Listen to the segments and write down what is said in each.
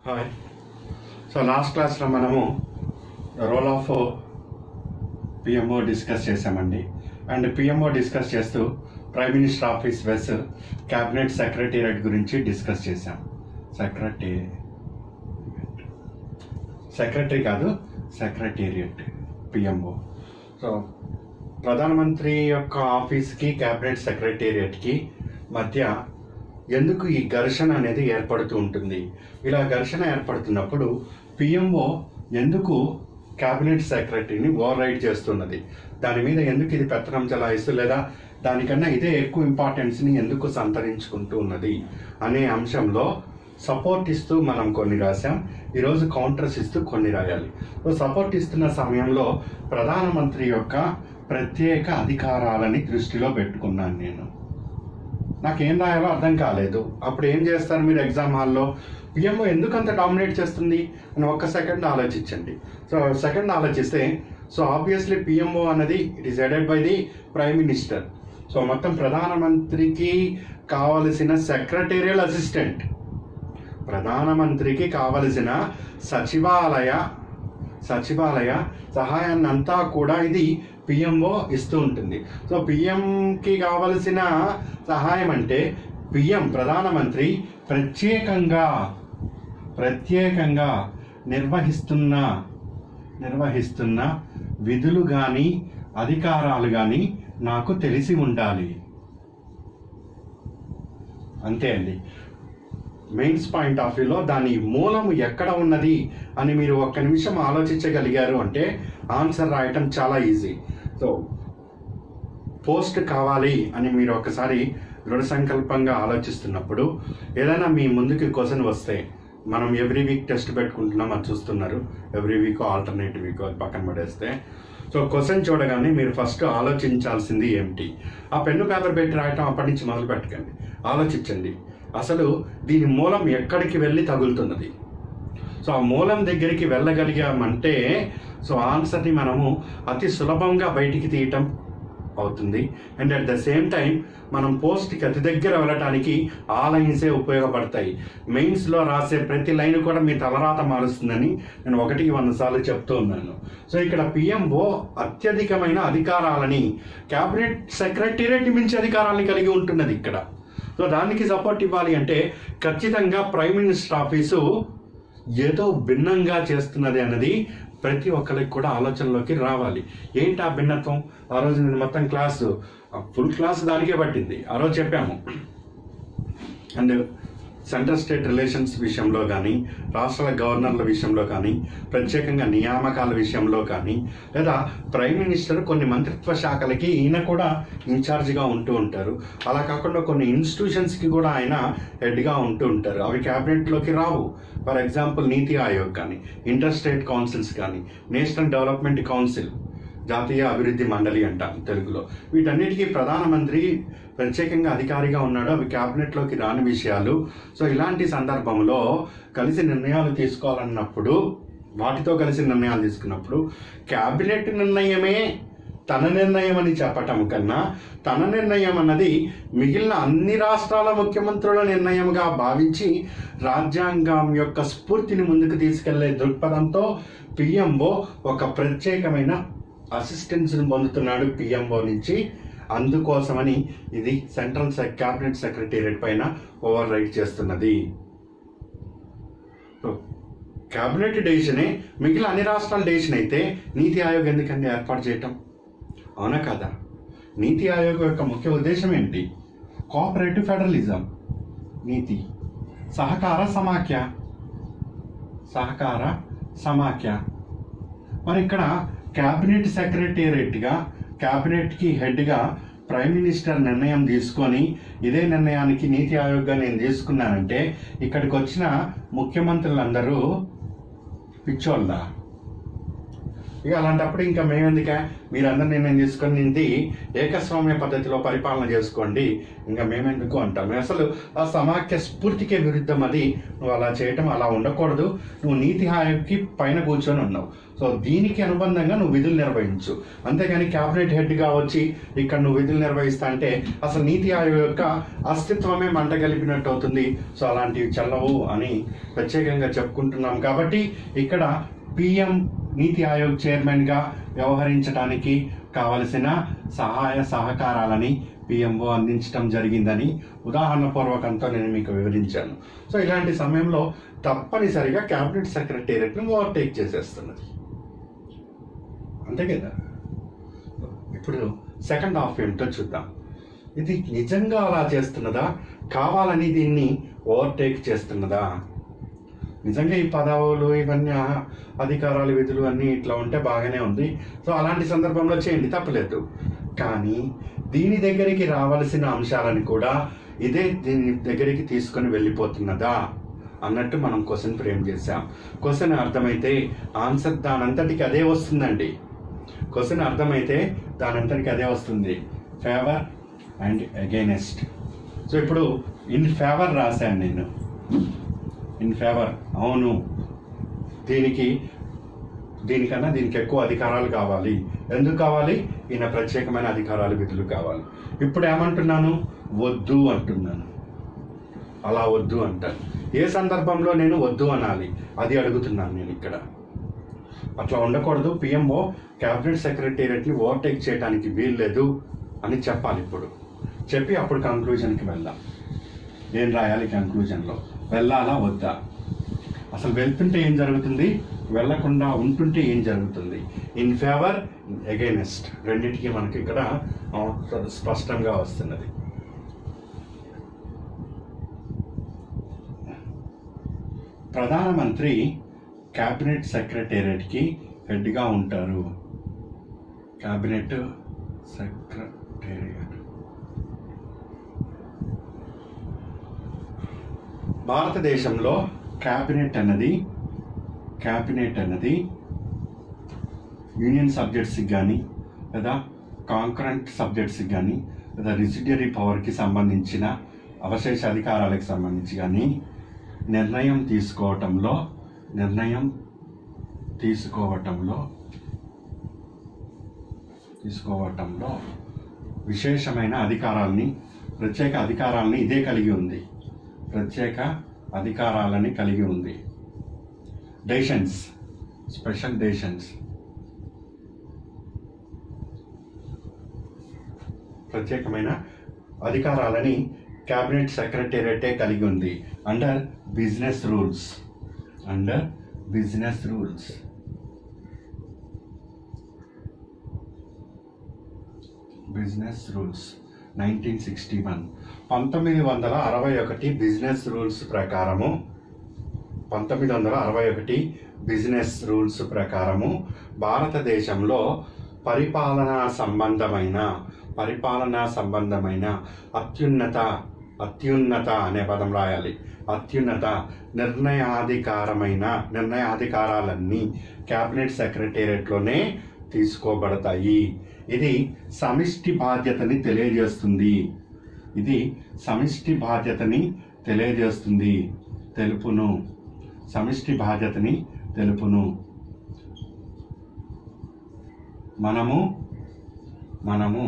hi so last క్లాస్లో మనము role of PMO discuss చేసామండి అండ్ పిఎంఓ డిస్కస్ చేస్తూ prime minister office versus cabinet secretariat గురించి discuss చేసాం సెక్రటరీ సెక్రటరీ కాదు సెక్రటేరియట్ పిఎంఓ సో ప్రధానమంత్రి యొక్క ఆఫీస్కి క్యాబినెట్ సెక్రటేరియట్కి మధ్య ఎందుకు ఈ ఘర్షణ అనేది ఏర్పడుతూ ఉంటుంది ఇలా ఘర్షణ ఏర్పడుతున్నప్పుడు పిఎంఓ ఎందుకు క్యాబినెట్ సెక్రటరీని ఓవర్ రైడ్ చేస్తున్నది దాని మీద ఎందుకు ఇది పెత్తనం చలాయిస్తూ లేదా దానికన్నా ఇదే ఎక్కువ ఇంపార్టెన్స్ని ఎందుకు సంతరించుకుంటూ ఉన్నది అనే అంశంలో సపోర్ట్ ఇస్తూ మనం కొన్ని రాసాం ఈరోజు కౌంటర్స్ ఇస్తూ కొన్ని రాయాలి సో సపోర్ట్ ఇస్తున్న సమయంలో ప్రధానమంత్రి యొక్క ప్రత్యేక అధికారాలని దృష్టిలో పెట్టుకున్నాను నేను నాకేం రాయాలో అర్థం కాలేదు అప్పుడు ఏం చేస్తారు మీరు ఎగ్జామ్ హాల్లో పిఎంఓ ఎందుకు అంత డామినేట్ చేస్తుంది అని ఒక్క సెకండ్ ఆలోచించండి సో సెకండ్ ఆలోచిస్తే సో ఆబ్వియస్లీ పిఎంఓ అన్నది it is headed by the prime minister so మొత్తం ప్రధానమంత్రికి కావలసిన సెక్రటేరియల్ అసిస్టెంట్ ప్రధానమంత్రికి కావలసిన సచివాలయ సచివాలయ సహాయాన్ని అంతా కూడా ఇది పిఎంఓ ఇస్తూ ఉంటుంది సో పిఎంకి కావలసిన సహాయం అంటే పిఎం ప్రధానమంత్రి ప్రత్యేకంగా ప్రత్యేకంగా నిర్వహిస్తున్న నిర్వహిస్తున్న విధులు కానీ అధికారాలు కానీ నాకు తెలిసి ఉండాలి అంతే అండి మెయిన్స్ పాయింట్ ఆఫ్ వ్యూలో దాని మూలం ఎక్కడ ఉన్నది అని మీరు ఒక్క నిమిషం ఆలోచించగలిగారు అంటే ఆన్సర్ రాయటం చాలా ఈజీ సో పోస్ట్ కావాలి అని మీరు ఒకసారి దృఢ సంకల్పంగా ఆలోచిస్తున్నప్పుడు ఏదైనా మీ ముందుకి క్వశ్చన్ వస్తే మనం ఎవ్రీ వీక్ టెస్ట్ పెట్టుకుంటున్నాం అది చూస్తున్నారు ఎవ్రీ వీక్ ఆల్టర్నేటివ్ వీక్ అది పక్కన పడేస్తే సో క్వశ్చన్ చూడగానే మీరు ఫస్ట్ ఆలోచించాల్సింది ఏమిటి ఆ పెన్ను పేపర్ పెట్టి రాయటం అప్పటి నుంచి మొదలు పెట్టకండి ఆలోచించండి అసలు దీని మూలం ఎక్కడికి వెళ్ళి తగులుతున్నది సో ఆ మూలం దగ్గరికి వెళ్ళగలిగామంటే సో ఆన్సర్ని మనము అతి సులభంగా బయటికి తీయటం అవుతుంది and at the same time మనం పోస్ట్కి అతి దగ్గర వెళ్ళటానికి ఆ లైన్సే ఉపయోగపడతాయి మెయిన్స్లో రాసే ప్రతి లైన్ కూడా మీ తలరాత మారుస్తుందని నేను ఒకటికి వంద సార్లు చెప్తూ ఉన్నాను సో ఇక్కడ పిఎంఓ అత్యధికమైన అధికారాలని క్యాబినెట్ సెక్రటేరియట్ మించి అధికారాన్ని కలిగి ఉంటున్నది ఇక్కడ సో దానికి సపోర్ట్ ఇవ్వాలి అంటే ఖచ్చితంగా ప్రైమ్ మినిస్టర్ ఆఫీసు ఏదో భిన్నంగా చేస్తున్నది అన్నది ప్రతి ఒక్కరికి కూడా ఆలోచనలోకి రావాలి ఏంటి ఆ భిన్నత్వం ఆ రోజు నేను మొత్తం క్లాసు ఫుల్ క్లాస్ దానికే పట్టింది ఆ రోజు చెప్పాము అండ్ సెంట్రల్ స్టేట్ రిలేషన్స్ విషయంలో కానీ రాష్ట్రాల గవర్నర్ల విషయంలో కానీ ప్రత్యేకంగా నియామకాల విషయంలో కానీ లేదా ప్రైమ్ మినిస్టర్ కొన్ని మంత్రిత్వ శాఖలకి ఈయన కూడా ఇన్ఛార్జిగా ఉంటూ ఉంటారు అలా కాకుండా కొన్ని ఇన్స్టిట్యూషన్స్కి కూడా ఆయన హెడ్గా ఉంటూ ఉంటారు అవి క్యాబినెట్లోకి రావు ఫర్ ఎగ్జాంపుల్ నీతి ఆయోగ్ కానీ ఇంటర్ స్టేట్ కౌన్సిల్స్ కానీ నేషనల్ డెవలప్మెంట్ కౌన్సిల్ జాతీయ అభివృద్ధి మండలి అంటాం తెలుగులో వీటన్నిటికీ ప్రధానమంత్రి ప్రత్యేకంగా అధికారిగా ఉన్నాడు అవి క్యాబినెట్లోకి రాని విషయాలు సో ఇలాంటి సందర్భంలో కలిసి నిర్ణయాలు తీసుకోవాలన్నప్పుడు వాటితో కలిసి నిర్ణయాలు తీసుకున్నప్పుడు క్యాబినెట్ నిర్ణయమే తన నిర్ణయం అని చెప్పటం కన్నా తన నిర్ణయం అన్నది మిగిలిన అన్ని రాష్ట్రాల ముఖ్యమంత్రుల నిర్ణయంగా భావించి రాజ్యాంగం యొక్క స్ఫూర్తిని ముందుకు తీసుకెళ్లే దృక్పథంతో పిఎంఓ ఒక ప్రత్యేకమైన అసిస్టెన్స్ని పొందుతున్నాడు పిఎంఓ నుంచి అందుకోసమని ఇది సెంట్రల్ సెక్ క్యాబినెట్ సెక్రటేరియట్ పైన ఓవర్ రైట్ చేస్తున్నది సో, క్యాబినెట్ డెసిషనే మిగిలిన అన్ని రాష్ట్రాల డెసిషన్ అయితే నీతి ఆయోగ్ ఎందుకండి ఏర్పాటు చేయటం అవునా కదా నీతి ఆయోగ్ యొక్క ముఖ్య ఉద్దేశం ఏంటి కోఆపరేటివ్ ఫెడరలిజం నీతి సహకార సమాఖ్య సహకార సమాఖ్య మరి ఇక్కడ క్యాబినెట్ సెక్రటేరియట్గా క్యాబినెట్కి హెడ్గా ప్రైమ్ మినిస్టర్ నిర్ణయం తీసుకొని ఇదే నిర్ణయానికి నీతి ఆయోగ్గా నేను తీసుకున్నానంటే ఇక్కడికి వచ్చిన ముఖ్యమంత్రులందరూ పిచ్చోళ్ళ ఇక అలాంటప్పుడు ఇంకా మేమెందుకే మీరందరూ నిర్ణయం తీసుకొని ఇది ఏకస్వామ్య పద్ధతిలో పరిపాలన చేసుకోండి ఇంకా మేమెందుకు అంటాం అసలు ఆ సమాఖ్య స్ఫూర్తికే విరుద్ధం అది నువ్వు అలా చేయటం అలా ఉండకూడదు నువ్వు నీతి ఆయోగ్కి పైన కూర్చొని ఉన్నావు సో దీనికి అనుబంధంగా నువ్వు విధులు నిర్వహించు అంతేగాని క్యాబినెట్ హెడ్గా వచ్చి ఇక్కడ నువ్వు విధులు నిర్వహిస్తా అంటే అసలు నీతి ఆయోగ్ యొక్క అస్తిత్వమే మంట కలిపినట్టు అవుతుంది సో అలాంటివి చల్లవు అని ప్రత్యేకంగా చెప్పుకుంటున్నాం కాబట్టి ఇక్కడ పిఎం నీతి ఆయోగ్ చైర్మన్గా వ్యవహరించడానికి కావలసిన సహాయ సహకారాలని పిఎంఓ అందించడం జరిగిందని ఉదాహరణ పూర్వకంతో నేను మీకు వివరించాను సో ఇలాంటి సమయంలో తప్పనిసరిగా క్యాబినెట్ సెక్రటేరియట్ను ఓవర్టేక్ చేసేస్తున్నది అంతే కదా ఇప్పుడు సెకండ్ హాఫ్ ఏమిటో చూద్దాం ఇది నిజంగా అలా చేస్తున్నదా కావాలని దీన్ని ఓవర్టేక్ చేస్తున్నదా నిజంగా ఈ పదవులు ఇవన్నీ ఆ అధికారాలు విధులు అన్నీ ఇట్లా ఉంటే బాగానే ఉంది సో అలాంటి సందర్భంలో చేయండి తప్పలేదు కానీ దీని దగ్గరికి రావలసిన అంశాలను కూడా ఇదే దీని దగ్గరికి తీసుకొని వెళ్ళిపోతున్నదా అన్నట్టు మనం క్వశ్చన్ ఫ్రేమ్ చేసాం క్వశ్చన్ అర్థమైతే ఆన్సర్ దానంతటికి అదే వస్తుందండి క్వశ్చన్ అర్థమైతే దానంతటికి అదే వస్తుంది ఫేవర్ అండ్ అగైనెస్ట్ సో ఇప్పుడు ఇన్ ఫేవర్ రాశాను నేను ఇన్ ఫేవర్ అవును దీనికి దీనికన్నా దీనికి ఎక్కువ అధికారాలు కావాలి ఎందుకు కావాలి ఈయన ప్రత్యేకమైన అధికారాలు విధులు కావాలి ఇప్పుడు ఏమంటున్నాను వద్దు అంటున్నాను అలా వద్దు అంటాను ఏ సందర్భంలో నేను వద్దు అనాలి అది అడుగుతున్నాను నేను ఇక్కడ అట్లా ఉండకూడదు పిఎంఓ క్యాబినెట్ సెక్రటేరియట్ని ఓవర్టేక్ చేయడానికి వీల్లేదు అని చెప్పాలి ఇప్పుడు చెప్పి అప్పుడు కంక్లూజన్కి వెళ్దాం ఏం రాయాలి కంక్లూజన్లో వెళ్ళాలా వద్దా అసలు వెళ్తుంటే ఏం జరుగుతుంది వెళ్ళకుండా ఉంటుంటే ఏం జరుగుతుంది ఇన్ ఫేవర్ అగైనెస్ట్ రెండింటికి మనకి ఇక్కడ ఆ, స్పష్టంగా వస్తున్నది ప్రధానమంత్రి క్యాబినెట్ సెక్రటేరియట్కి హెడ్గా ఉంటారు క్యాబినెట్ సెక్రటేరియట్ భారతదేశంలో క్యాబినెట్ అన్నది క్యాబినెట్ అన్నది యూనియన్ సబ్జెక్ట్స్కి కానీ లేదా కాంకరెంట్ సబ్జెక్ట్స్కి కానీ లేదా రిసిడరీ పవర్కి సంబంధించిన అవశేష అధికారాలకు సంబంధించి కానీ నిర్ణయం తీసుకోవటంలో నిర్ణయం తీసుకోవటంలో తీసుకోవటంలో విశేషమైన అధికారాల్ని ప్రత్యేక అధికారాలని ఇదే కలిగి ఉంది ప్రత్యేక అధికారాలని కలిగి ఉంది డేషన్స్ స్పెషల్ డేషన్స్ ప్రత్యేకమైన అధికారాలని క్యాబినెట్ సెక్రటేరియటే కలిగి ఉంది under business rules under business rules business rules nineteen sixty one పంతొమ్మిది వందల అరవై ఒకటి బిజినెస్ రూల్స్ ప్రకారము పంతొమ్మిది వందల అరవై ఒకటి బిజినెస్ రూల్స్ ప్రకారము భారతదేశంలో పరిపాలనా సంబంధమైన పరిపాలనా సంబంధమైన అత్యున్నత అత్యున్నత అనే పదం రాయాలి అత్యున్నత నిర్ణయాధికారమైన నిర్ణయాధికారాలన్నీ క్యాబినెట్ సెక్రటేరియట్లోనే తీసుకోబడతాయి ఇది సమిష్టి బాధ్యతని తెలియజేస్తుంది ఇది సమిష్టి బాధ్యతని తెలియజేస్తుంది తెలుపును సమిష్టి బాధ్యతని తెలుపును మనము మనము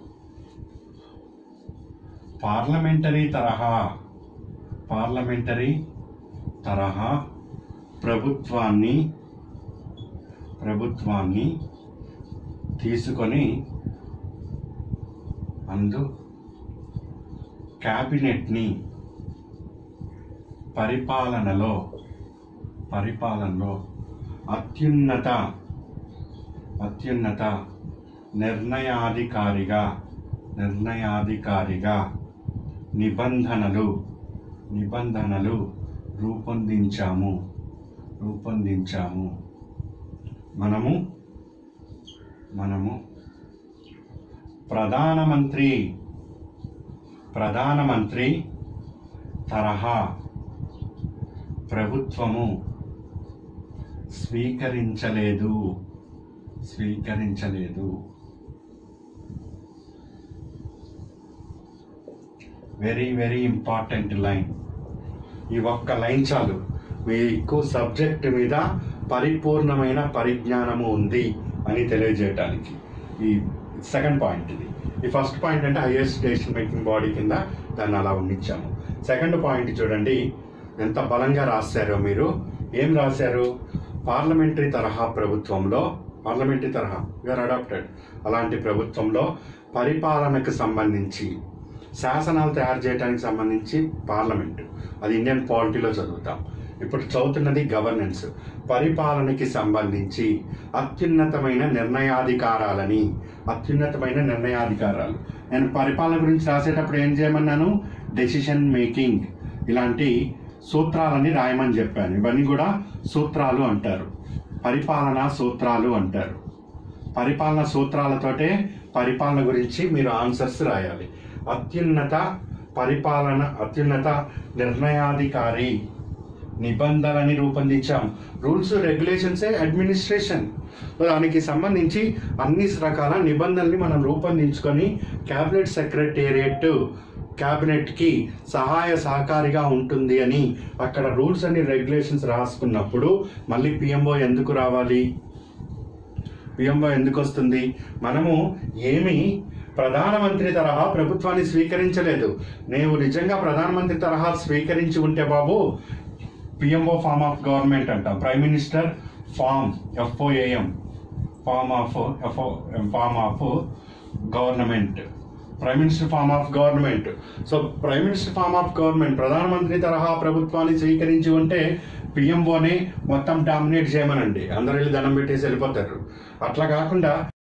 పార్లమెంటరీ తరహా పార్లమెంటరీ తరహా ప్రభుత్వాన్ని ప్రభుత్వాన్ని తీసుకొని అందు క్యాబినెట్ని పరిపాలనలో పరిపాలనలో అత్యున్నత అత్యున్నత నిర్ణయాధికారిగా నిర్ణయాధికారిగా నిబంధనలు నిబంధనలు రూపొందించాము రూపొందించాము మనము మనము ప్రధానమంత్రి ప్రధానమంత్రి తరహా ప్రభుత్వము స్వీకరించలేదు స్వీకరించలేదు వెరీ వెరీ ఇంపార్టెంట్ లైన్ ఈ ఒక్క లైన్ చాలు మీకు సబ్జెక్ట్ మీద పరిపూర్ణమైన పరిజ్ఞానము ఉంది అని తెలియజేయటానికి ఈ సెకండ్ పాయింట్ ఇది ఈ ఫస్ట్ పాయింట్ అంటే హైయెస్ట్ డెసిషన్ మేకింగ్ బాడీ కింద దాన్ని అలా ఉండించాము సెకండ్ పాయింట్ చూడండి ఎంత బలంగా రాశారో మీరు ఏం రాశారు పార్లమెంటరీ తరహా ప్రభుత్వంలో పార్లమెంటరీ తరహా యూఆర్ అడాప్టెడ్ అలాంటి ప్రభుత్వంలో పరిపాలనకు సంబంధించి శాసనాలు తయారు చేయడానికి సంబంధించి పార్లమెంట్ అది ఇండియన్ పాలిటీలో చదువుతాం ఇప్పుడు చదువుతున్నది గవర్నెన్స్ పరిపాలనకి సంబంధించి అత్యున్నతమైన నిర్ణయాధికారాలని అత్యున్నతమైన నిర్ణయాధికారాలు నేను పరిపాలన గురించి రాసేటప్పుడు ఏం చేయమన్నాను డెసిషన్ మేకింగ్ ఇలాంటి సూత్రాలని రాయమని చెప్పాను ఇవన్నీ కూడా సూత్రాలు అంటారు పరిపాలనా సూత్రాలు అంటారు పరిపాలన సూత్రాలతోటే పరిపాలన గురించి మీరు ఆన్సర్స్ రాయాలి అత్యున్నత పరిపాలన అత్యున్నత నిర్ణయాధికారి నిబంధనలని రూపొందించాం రూల్స్ రెగ్యులేషన్సే అడ్మినిస్ట్రేషన్ దానికి సంబంధించి అన్ని రకాల నిబంధనల్ని మనం రూపొందించుకొని క్యాబినెట్ సెక్రటేరియట్ క్యాబినెట్కి సహాయ సహకారిగా ఉంటుంది అని అక్కడ రూల్స్ అండ్ రెగ్యులేషన్స్ రాసుకున్నప్పుడు మళ్ళీ పిఎంఓ ఎందుకు రావాలి పిఎంఓ ఎందుకు వస్తుంది మనము ఏమి ప్రధానమంత్రి తరహా ప్రభుత్వాన్ని స్వీకరించలేదు నేను నిజంగా ప్రధానమంత్రి తరహా స్వీకరించి ఉంటే బాబు పిఎంఓ ఫార్మ్ ఆఫ్ గవర్నమెంట్ అంటాం prime minister form F O A M form of F O form of government prime minister form of government so prime minister form of government ప్రధానమంత్రి తరహా ప్రభుత్వాన్ని స్వీకరించి ఉంటే పిఎంఓని మొత్తం డామినేట్ చేయమనండి అందరూ వెళ్ళి దండం పెట్టేసి వెళ్ళిపోతారు అట్లా కాకుండా